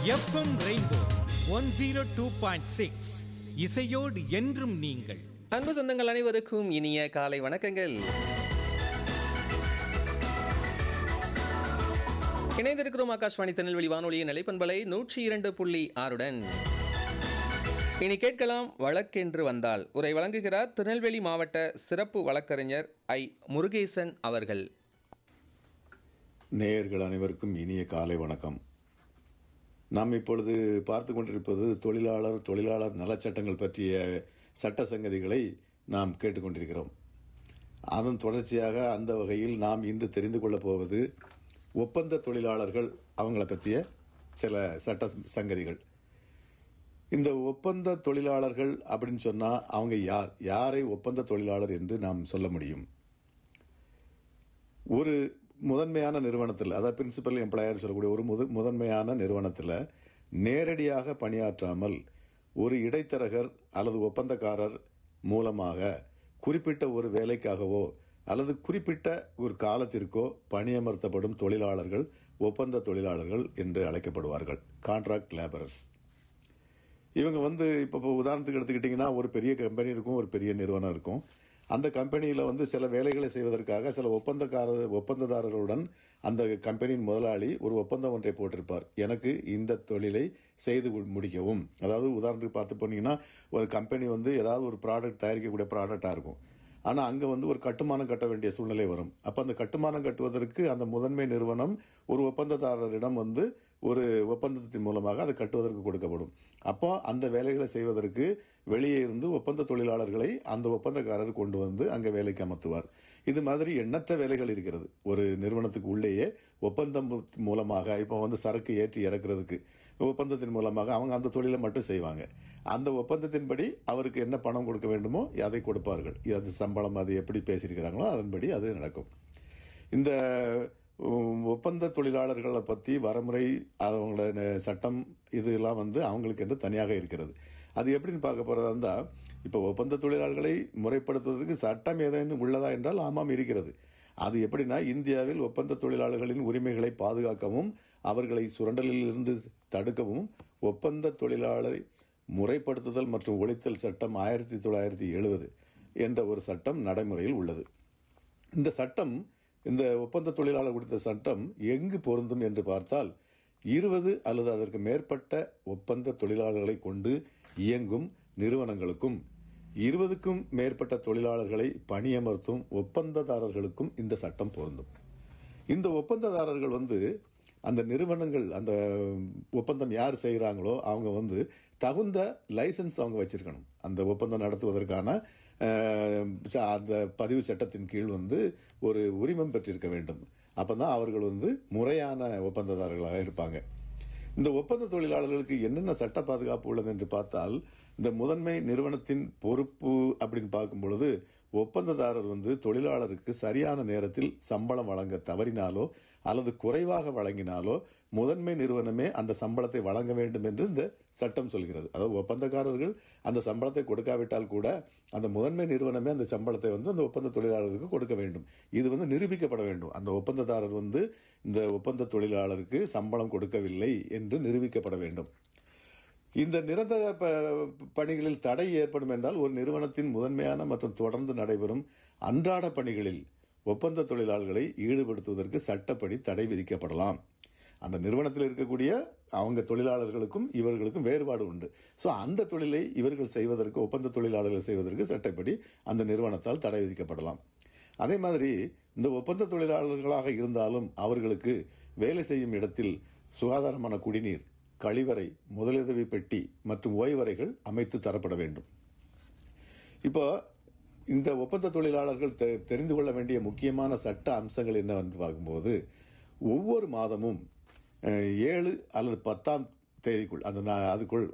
FM rainbow one zero two point six இசையோடு என்றும் நீங்கள் அன்பு சொந்தங்கள் அனைவருக்கும் இனிய காலை வணக்கங்கள் இணைந்திருக்கிறோம் ஆகாஷ்வாணி திருநெல்வேலி வானொலியின் நிலைப்பண்பலை நூற்றி இரண்டு புள்ளி ஆறுடன் இனி கேட்கலாம் வழக்கென்று வந்தால் உரை வழங்குகிறார் திருநெல்வேலி மாவட்ட சிறப்பு வழக்கறிஞர் ஐ முருகேசன் அவர்கள் நேயர்கள் அனைவருக்கும் இனிய காலை வணக்கம் நாம் இப்பொழுது பார்த்து கொண்டிருப்பது தொழிலாளர் தொழிலாளர் நலச்சட்டங்கள் பற்றிய சட்ட சங்கதிகளை நாம் கேட்டுக்கொண்டிருக்கிறோம் அதன் தொடர்ச்சியாக அந்த வகையில் நாம் இன்று தெரிந்து கொள்ளப் போவது ஒப்பந்த தொழிலாளர்கள் அவங்கள பற்றிய சில சட்ட சங்கதிகள் இந்த ஒப்பந்த தொழிலாளர்கள் அப்படின்னு சொன்னா அவங்க யார் யாரை ஒப்பந்த தொழிலாளர் என்று நாம் சொல்ல முடியும் ஒரு முதன்மையான நிறுவனத்தில் அதாவது பிரின்சிபல் எம்ப்ளாயர் சொல்லக்கூடிய ஒரு முத முதன்மையான நிறுவனத்தில் நேரடியாக பணியாற்றாமல் ஒரு இடைத்தரகர் அல்லது ஒப்பந்தக்காரர் மூலமாக குறிப்பிட்ட ஒரு வேலைக்காகவோ அல்லது குறிப்பிட்ட ஒரு காலத்திற்கோ பணியமர்த்தப்படும் தொழிலாளர்கள் ஒப்பந்த தொழிலாளர்கள் என்று அழைக்கப்படுவார்கள் கான்ட்ராக்ட் லேபரர்ஸ் இவங்க வந்து இப்போ இப்போ உதாரணத்துக்கு எடுத்துக்கிட்டிங்கன்னா ஒரு பெரிய கம்பெனி இருக்கும் ஒரு பெரிய நிறுவனம் இருக்கும் அந்த கம்பெனியில் வந்து சில வேலைகளை செய்வதற்காக சில ஒப்பந்தக்காரர் ஒப்பந்ததாரர்களுடன் அந்த கம்பெனியின் முதலாளி ஒரு ஒப்பந்தம் ஒன்றை போட்டிருப்பார் எனக்கு இந்த தொழிலை செய்து கு- முடிக்கவும் அதாவது உதாரணத்துக்கு பார்த்து போனீங்கன்னா ஒரு கம்பெனி வந்து ஏதாவது ஒரு ப்ராடக்ட் தயாரிக்கக்கூடிய ப்ராடக்டாக இருக்கும் ஆனால் அங்கே வந்து ஒரு கட்டுமானம் கட்ட வேண்டிய சூழ்நிலை வரும் அப்போ அந்த கட்டுமானம் கட்டுவதற்கு அந்த முதன்மை நிறுவனம் ஒரு ஒப்பந்ததாரரிடம் வந்து ஒரு ஒப்பந்தத்தின் மூலமாக அதை கட்டுவதற்கு கொடுக்கப்படும் அப்போ அந்த வேலைகளை செய்வதற்கு வெளியே இருந்து ஒப்பந்த தொழிலாளர்களை அந்த ஒப்பந்தக்காரர் கொண்டு வந்து அங்கே வேலைக்கு அமர்த்துவார் இது மாதிரி எண்ணற்ற வேலைகள் இருக்கிறது ஒரு நிறுவனத்துக்கு உள்ளேயே ஒப்பந்தம் மூலமாக இப்போ வந்து சரக்கு ஏற்றி இறக்குறதுக்கு ஒப்பந்தத்தின் மூலமாக அவங்க அந்த தொழிலை மட்டும் செய்வாங்க அந்த ஒப்பந்தத்தின்படி அவருக்கு என்ன பணம் கொடுக்க வேண்டுமோ அதை கொடுப்பார்கள் அது சம்பளம் அது எப்படி பேசியிருக்கிறாங்களோ அதன்படி அது நடக்கும் இந்த உம், ஒப்பந்த தொழிலாளர்களை பற்றி வரமுறை அவங்களோட ந- சட்டம் இதெல்லாம் வந்து அவங்களுக்கு என்று தனியாக இருக்கிறது அது எப்படின்னு பார்க்க போறதா இருந்தா இப்போ ஒப்பந்த தொழிலாளர்களை முறைப்படுத்துவதற்கு சட்டம் ஏதேனும் உள்ளதா என்றால் ஆமாம் இருக்கிறது அது எப்படின்னா இந்தியாவில் ஒப்பந்த தொழிலாளர்களின் உரிமைகளை பாதுகாக்கவும் அவர்களை சுரண்டலில் இருந்து தடுக்கவும் ஒப்பந்த தொழிலாளரை முறைப்படுத்துதல் மற்றும் ஒழித்தல் சட்டம் ஆயிரத்தி தொள்ளாயிரத்தி எழுபது என்ற ஒரு சட்டம் நடைமுறையில் உள்ளது இந்த சட்டம் இந்த ஒப்பந்த தொழிலாளர் குறித்த சட்டம் எங்கு பொருந்தும் என்று பார்த்தால் இருபது அல்லது அதற்கு மேற்பட்ட ஒப்பந்த தொழிலாளர்களை கொண்டு இயங்கும் நிறுவனங்களுக்கும் இருபதுக்கும் மேற்பட்ட தொழிலாளர்களை பணியமர்த்தும் ஒப்பந்ததாரர்களுக்கும் இந்த சட்டம் பொருந்தும் இந்த ஒப்பந்ததாரர்கள் வந்து அந்த நிறுவனங்கள் அந்த ஒப்பந்தம் யார் செய்கிறாங்களோ அவங்க வந்து தகுந்த லைசன்ஸ் அவங்க வச்சிருக்கணும் அந்த ஒப்பந்தம் நடத்துவதற்கான அஹ், ச- அந்த பதிவு சட்டத்தின் கீழ் வந்து ஒரு உரிமம் பெற்றிருக்க வேண்டும் அப்பதான் அவர்கள் வந்து முறையான ஒப்பந்ததாரர்களாக இருப்பாங்க இந்த ஒப்பந்த தொழிலாளர்களுக்கு என்னென்ன சட்ட பாதுகாப்பு உள்ளது என்று பார்த்தால் இந்த முதன்மை நிறுவனத்தின் பொறுப்பு அப்படின்னு பார்க்கும் பொழுது ஒப்பந்ததாரர் வந்து தொழிலாளருக்கு சரியான நேரத்தில் சம்பளம் வழங்க தவறினாலோ அல்லது குறைவாக வழங்கினாலோ முதன்மை நிறுவனமே அந்த சம்பளத்தை வழங்க வேண்டும் என்று இந்த சட்டம் சொல்கிறது அதாவது ஒப்பந்தக்காரர்கள் அந்த சம்பளத்தை கொடுக்காவிட்டால் கூட அந்த முதன்மை நிறுவனமே அந்த சம்பளத்தை வந்து அந்த ஒப்பந்த தொழிலாளருக்கு கொடுக்க வேண்டும் இது வந்து நிரூபிக்கப்பட வேண்டும் அந்த ஒப்பந்ததாரர் வந்து இந்த ஒப்பந்த தொழிலாளருக்கு சம்பளம் கொடுக்கவில்லை என்று நிரூபிக்கப்பட வேண்டும் இந்த நிரந்தர ப- பணிகளில் தடை ஏற்படும் என்றால் ஒரு நிறுவனத்தின் முதன்மையான மற்றும் தொடர்ந்து நடைபெறும் அன்றாட பணிகளில் ஒப்பந்த தொழிலாளர்களை ஈடுபடுத்துவதற்கு சட்டப்படி தடை விதிக்கப்படலாம் அந்த நிறுவனத்தில் இருக்கக்கூடிய அவங்க தொழிலாளர்களுக்கும் இவர்களுக்கும் வேறுபாடு உண்டு ஸோ அந்த தொழிலை இவர்கள் செய்வதற்கு ஒப்பந்த தொழிலாளர்கள் செய்வதற்கு சட்டப்படி அந்த நிறுவனத்தால் தடை விதிக்கப்படலாம் அதே மாதிரி இந்த ஒப்பந்த தொழிலாளர்களாக இருந்தாலும் அவர்களுக்கு வேலை செய்யும் இடத்தில் சுகாதாரமான குடிநீர் கழிவறை முதலுதவி பெட்டி மற்றும் ஓய்வறைகள் அமைத்து தரப்பட வேண்டும் இப்போ இந்த ஒப்பந்த தொழிலாளர்கள் தெ- தெரிந்து கொள்ள வேண்டிய முக்கியமான சட்ட அம்சங்கள் என்னவென்று பார்க்கும்போது ஒவ்வொரு மாதமும் அஹ், ஏழு அல்லது பத்தாம் தேதிக்குள் அந்த நா- அதுக்குள்